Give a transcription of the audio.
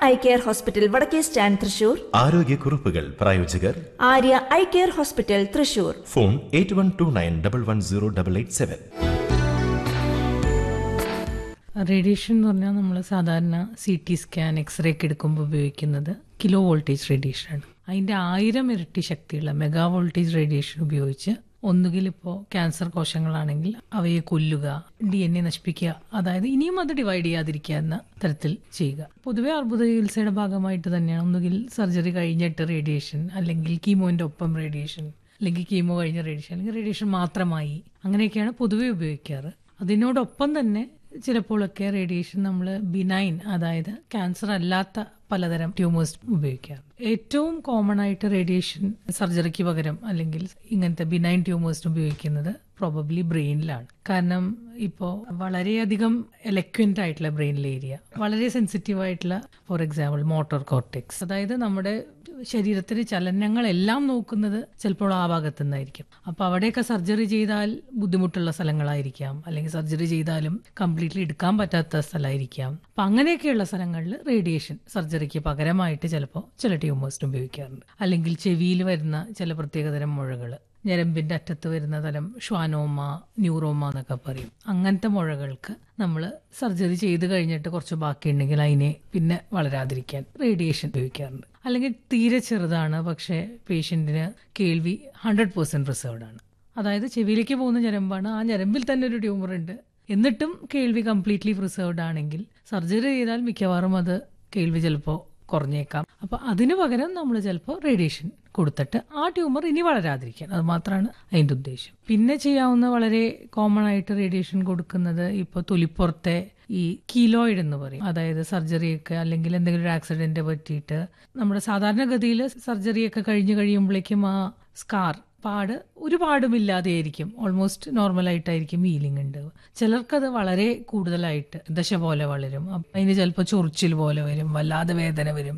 I care hospital വടക്കേ stand Thrissur ആരോഗ്യക്കുറിപ്പുകൾ പ്രായോജകർ Arya I care hospital Thrissur phone eight one two nine double one zero double eight seven radiation എന്ന് പറഞ്ഞാൽ നമ്മൾ സാധാരണ സി ടി സ്കാൻ എക്സ്റേ ഒക്കെ എടുക്കുമ്പോൾ ഉപയോഗിക്കുന്നത് കിലോ വോൾട്ടേജ് റേഡിയേഷനാണ് അതിൻ്റെ ആയിരം ഇരട്ടി ശക്തിയുള്ള മെഗാ വോൾട്ടേജ് റേഡിയേഷൻ ഉപയോഗിച്ച് ഒന്നുകിൽ ഇപ്പോൾ ക്യാൻസർ കോശങ്ങളാണെങ്കിൽ അവയെ കൊല്ലുക ഡി എൻ എ നശിപ്പിക്കുക അതായത് ഇനിയും അത് ഡിവൈഡ് ചെയ്യാതിരിക്കുക എന്ന തരത്തിൽ ചെയ്യുക പൊതുവെ അർബുദ ചികിത്സയുടെ ഭാഗമായിട്ട് തന്നെയാണ് ഒന്നുകിൽ സർജറി കഴിഞ്ഞിട്ട് റേഡിയേഷൻ അല്ലെങ്കിൽ കീമോന്റെ ഒപ്പം റേഡിയേഷൻ അല്ലെങ്കിൽ കീമോ കഴിഞ്ഞ റേഡിയേഷൻ അല്ലെങ്കിൽ റേഡിയേഷൻ മാത്രമായി അങ്ങനെയൊക്കെയാണ് പൊതുവെ ഉപയോഗിക്കാറ് അതിനോടൊപ്പം തന്നെ ചിലപ്പോഴൊക്കെ റേഡിയേഷൻ നമ്മൾ ബിനൈൻ അതായത് ക്യാൻസർ അല്ലാത്ത പലതരം ട്യൂമേഴ്സ് ഉപയോഗിക്കാം ഏറ്റവും കോമൺ ആയിട്ട് റേഡിയേഷൻ സർജറിക്ക് പകരം അല്ലെങ്കിൽ ഇങ്ങനത്തെ ബിനൈൻ ട്യൂമേഴ്സിന് ഉപയോഗിക്കുന്നത് പ്രോബബ്ലി ബ്രെയിനിലാണ് കാരണം ഇപ്പോൾ വളരെയധികം എലക്വന്റ് ആയിട്ടുള്ള ബ്രെയിനിലെ ഏരിയ വളരെ സെൻസിറ്റീവ് ആയിട്ടുള്ള ഫോർ എക്സാമ്പിൾ മോട്ടോർ കോർട്ടെക്സ് അതായത് നമ്മുടെ ശരീരത്തിലെ ചലനങ്ങളെല്ലാം നോക്കുന്നത് ചിലപ്പോൾ ആ ഭാഗത്തു നിന്നായിരിക്കും അപ്പൊ അവിടെയൊക്കെ സർജറി ചെയ്താൽ ബുദ്ധിമുട്ടുള്ള സ്ഥലങ്ങളായിരിക്കാം അല്ലെങ്കിൽ സർജറി ചെയ്താലും കംപ്ലീറ്റ്ലി എടുക്കാൻ പറ്റാത്ത സ്ഥലമായിരിക്കാം അപ്പൊ അങ്ങനെയൊക്കെയുള്ള സ്ഥലങ്ങളിൽ റേഡിയേഷൻ സർജറിക്ക് പകരമായിട്ട് ചിലപ്പോൾ ചില ട്യൂമേഴ്സിന് ഉപയോഗിക്കാറുണ്ട് അല്ലെങ്കിൽ ചെവിയിൽ വരുന്ന ചില പ്രത്യേകതരം മുഴകൾ ഞരമ്പിന്റെ അറ്റത്ത് വരുന്ന തരം ഷ്വാനോമ ന്യൂറോമ എന്നൊക്കെ പറയും അങ്ങനത്തെ മുഴകൾക്ക് നമ്മൾ സർജറി ചെയ്ത് കഴിഞ്ഞിട്ട് കുറച്ച് ബാക്കിയുണ്ടെങ്കിൽ അതിനെ പിന്നെ വളരാതിരിക്കാൻ റേഡിയേഷൻ ഉപയോഗിക്കാറുണ്ട് അല്ലെങ്കിൽ തീരെ ചെറുതാണ് പക്ഷേ പേഷ്യന്റിന് കേൾവി ഹൺഡ്രഡ് പേഴ്സെന്റ് റിസർവ്ഡ് ആണ് അതായത് ചെവിയിലേക്ക് പോകുന്ന ഞരമ്പാണ് ആ ഞരമ്പിൽ തന്നെ ഒരു ട്യൂമർ ഉണ്ട് എന്നിട്ടും കേൾവി കംപ്ലീറ്റ്ലി പ്രിസർവ്ഡ് ആണെങ്കിൽ സർജറി ചെയ്താൽ മിക്കവാറും അത് കേൾവി ചിലപ്പോൾ കുറഞ്ഞേക്കാം അപ്പൊ അതിനു പകരം നമ്മൾ ചിലപ്പോൾ റേഡിയേഷൻ കൊടുത്തിട്ട് ആ ട്യൂമർ ഇനി വളരാതിരിക്കാൻ അത് മാത്രമാണ് അതിന്റെ ഉദ്ദേശം പിന്നെ ചെയ്യാവുന്ന വളരെ കോമൺ ആയിട്ട് റേഡിയേഷൻ കൊടുക്കുന്നത് ഇപ്പോൾ തൊലിപ്പുറത്തെ ഈ കീലോയിഡ് എന്ന് പറയും അതായത് സർജറിയൊക്കെ അല്ലെങ്കിൽ എന്തെങ്കിലും ഒരു ആക്സിഡന്റ് പറ്റിയിട്ട് നമ്മുടെ സാധാരണഗതിയിൽ സർജറിയൊക്കെ കഴിഞ്ഞ് കഴിയുമ്പോഴേക്കും ആ സ്കാർ പാട് ഒരു പാടുമില്ലാതെയായിരിക്കും ഓൾമോസ്റ്റ് നോർമൽ ആയിട്ടായിരിക്കും ഹീലിംഗ് ഉണ്ടാവുക ചിലർക്കത് വളരെ കൂടുതലായിട്ട് ദശ പോലെ വളരും അപ്പം അതിന് ചിലപ്പോൾ ചൊറിച്ചിൽ പോലെ വരും വല്ലാതെ വേദന വരും